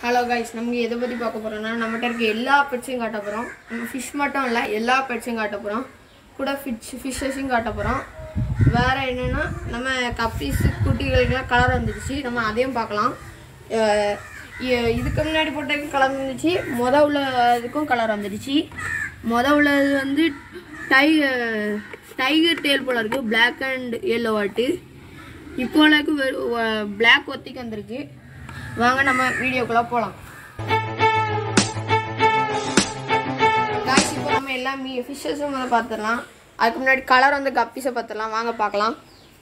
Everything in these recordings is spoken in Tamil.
ஹலோ கைஸ் நமக்கு எதை பற்றி பார்க்க போகிறோம்னா நம்மகிட்ட இருக்க எல்லா பெட்ஸையும் காட்ட போகிறோம் நம்ம ஃபிஷ் மட்டும் இல்லை எல்லா பெட்ஸையும் காட்ட போகிறோம் கூட ஃபிஷ் ஃபிஷ்ஷஸையும் காட்ட போகிறோம் வேறு என்னென்னா நம்ம கப்பீஸ் குட்டிகளுக்கெல்லாம் கலர் வந்துடுச்சு நம்ம அதையும் பார்க்கலாம் அஹ் இ- இதுக்கு முன்னாடி போட்டதுக்கும் கலர் வந்துச்சு மொத உள்ள இதுக்கும் கலர் வந்துடுச்சு மொத உள்ளது வந்து டைகர் டைகர் டேல் போல இருக்குது Black அண்ட் yellow ஆட்டு இப்போ எனக்கு பிளாக் ஒத்திக்கு வந்திருக்கு வாங்க நம்ம வீடியோக்குள்ள போகலாம் காய்ஸ் இப்போ நம்ம எல்லா மீ ஃபிஷ்ஷஸும் முதல்ல பார்த்துடலாம் அதுக்கு முன்னாடி கலர் வந்து கப்பீஸை பார்த்துடலாம் வாங்க பார்க்கலாம்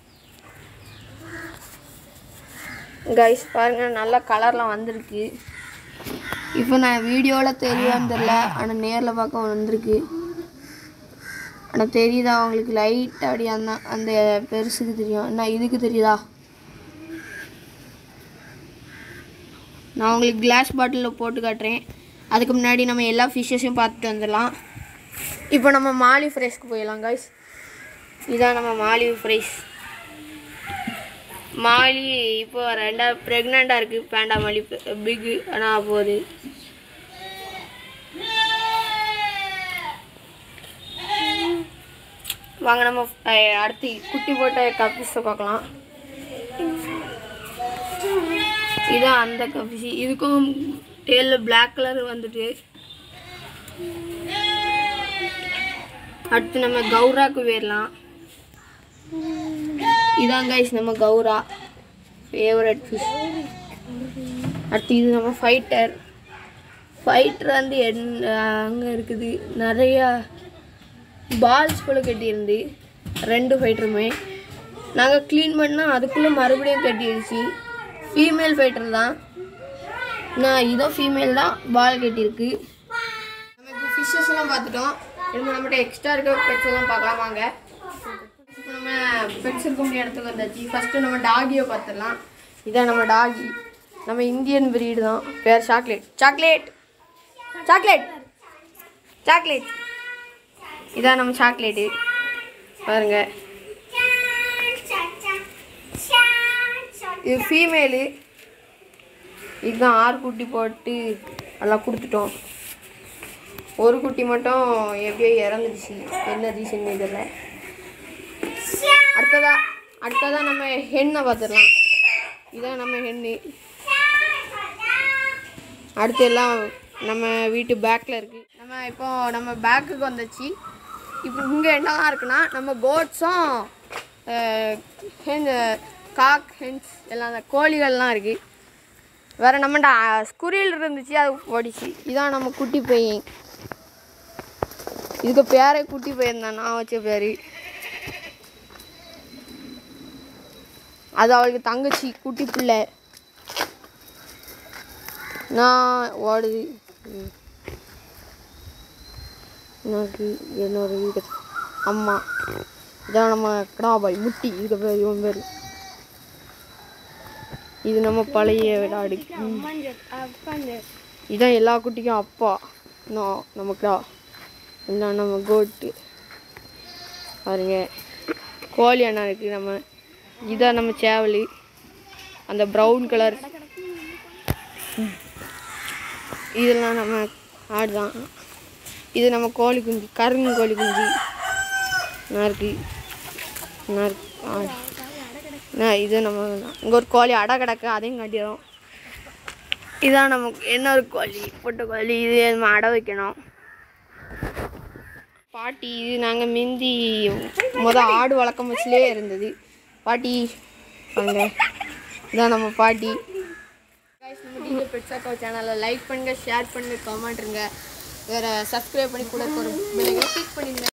கைஸ் பாருங்க நல்ல கலர்லாம் வந்திருக்கு இப்போ நான் வீடியோவில் தெரியான்னு தெரில ஆனால் நேரில் பார்க்க வந்திருக்கு ஆனால் தெரியுதா உங்களுக்கு லைட் அப்படி அந்த அந்த பெருசுக்கு தெரியும் என்ன இதுக்கு தெரியுதா நான் உங்களுக்கு கிளாஸ் பாட்டிலில் போட்டு காட்டுறேன் அதுக்கு முன்னாடி நம்ம எல்லா ஃபிஷ்ஷஸையும் பார்த்துட்டு வந்துடலாம் இப்போ நம்ம மாலி ஃப்ரைஸ்க்கு போயிடலாம் காய்ஸ் இதான் நம்ம மாலி ஃப்ரைஸ் மாலி இப்போ ரெண்டா ப்ரெக்னெண்ட்டாக இருக்குது பேண்டா மாலி பிக்கு ஆனால் போகுது வாங்க நம்ம அஹ், அடுத்து குட்டி போட்ட கப்பீஸை பார்க்கலாம் இதான் அந்த கப்பீஸ் இதுக்கும் டேலில் பிளாக் கலர் வந்துட்டு அடுத்து நம்ம கௌராக்கு போயிடலாம் இதான் கைஸ் நம்ம கௌரா ஃபேவரட் ஃபிஷ் அடுத்து இது நம்ம ஃபைட்டர் ஃபைட்டர் வந்து என் அங்கே இருக்குது நிறையா பால்ஸ் போல் கட்டியிருந்து ரெண்டு ஃபைட்டருமே நாங்கள் க்ளீன் பண்ணால் அதுக்குள்ளே மறுபடியும் கட்டிடுச்சு ஃபீமேல் ஃபைட்டர் தான் நான் இதுவும் ஃபீமேல் தான் பால் கட்டியிருக்கு நம்ம இப்போ ஃபிஷ்ஷஸ் எல்லாம் பார்த்துட்டோம் இப்போ நம்மகிட்ட எக்ஸ்ட்ரா இருக்க பெட்ஸ் எல்லாம் பார்க்கலாம் வாங்க இப்போ நம்ம பெட்ஸ் இருக்க முடிய இடத்துக்கு வந்தாச்சு ஃபஸ்ட்டு நம்ம டாகியை பார்த்துடலாம் இதான் நம்ம டாகி நம்ம இந்தியன் பிரீடு தான் பேர் சாக்லேட் சாக்லேட் சாக்லேட் சாக்லேட் இதான் நம்ம சாக்லேட்டு பாருங்க இது ஃபீமேலு இதுதான் ஆறு குட்டி போட்டு எல்லாம் கொடுத்துட்டோம் ஒரு குட்டி மட்டும் எப்படியோ இறந்துடுச்சு என்ன ரீசன் தெரியல அடுத்ததா அடுத்ததா நம்ம ஹென்னை பார்த்துடலாம் இதான் நம்ம ஹென்னு அடுத்து எல்லாம் நம்ம வீட்டு பேக்கில் இருக்குது நம்ம இப்போ நம்ம பேக்குக்கு வந்துச்சு இப்போ இங்கே என்னலாம் இருக்குன்னா நம்ம கோட்ஸும் ஹென் காக் ஹென்ஸ் எல்லாம் அந்த கோழிகள்லாம் இருக்குது வேறு நம்மகிட்ட ஸ்குரில் இருந்துச்சு அது ஓடிச்சு இதான் நம்ம குட்டி பையன் இதுக்கு பேரே குட்டி பையன் தான் நான் வச்ச பேர் அது அவளுக்கு தங்கச்சி குட்டி பிள்ளை நான் ஓடுது ம். எனக்கு என்னோட வீடு அம்மா இதான் நம்ம கிடாபாய் முட்டி இதுக்கு பேர் இவன் பேர் இது நம்ம பழைய விளையாடு ம். இதான் எல்லா குட்டிக்கும் அப்பா நான் நமக்குடா இதான் நம்ம கோட்டு பாருங்க கோழி அண்ணா இருக்குது நம்ம இதான் நம்ம சேவல் அந்த ப்ரௌன் கலர் இதெல்லாம் நம்ம ஆடு தான் இது நம்ம கோழி குஞ்சு கருங்கு கோழி குஞ்சு நான் இருக்கு நான் இருக்கு ஆடு நான் இது நம்ம இங்கே ஒரு கோழி அடை கிடக்கு அதையும் காட்டிடுறோம் இதான் நமக்கு இன்னொரு கோழி பொட்டை கோழி இது நம்ம அடை வைக்கணும் பாட்டி இது நாங்கள் மிந்தி முத ஆடு வளர்க்கம் வச்சுலே இருந்தது பாட்டி வாங்க இதான் நம்ம பாட்டி கைஸ் நம்ம டிஜே பெட்ஸாக்கோ சேனலை லைக் பண்ணுங்கள் ஷேர் பண்ணுங்கள் கமெண்ட்டுங்க வேறு சப்ஸ்கிரைப் பண்ணி கூட ஒரு பிள்ளைங்க கிளிக் பண்ணிடுங்க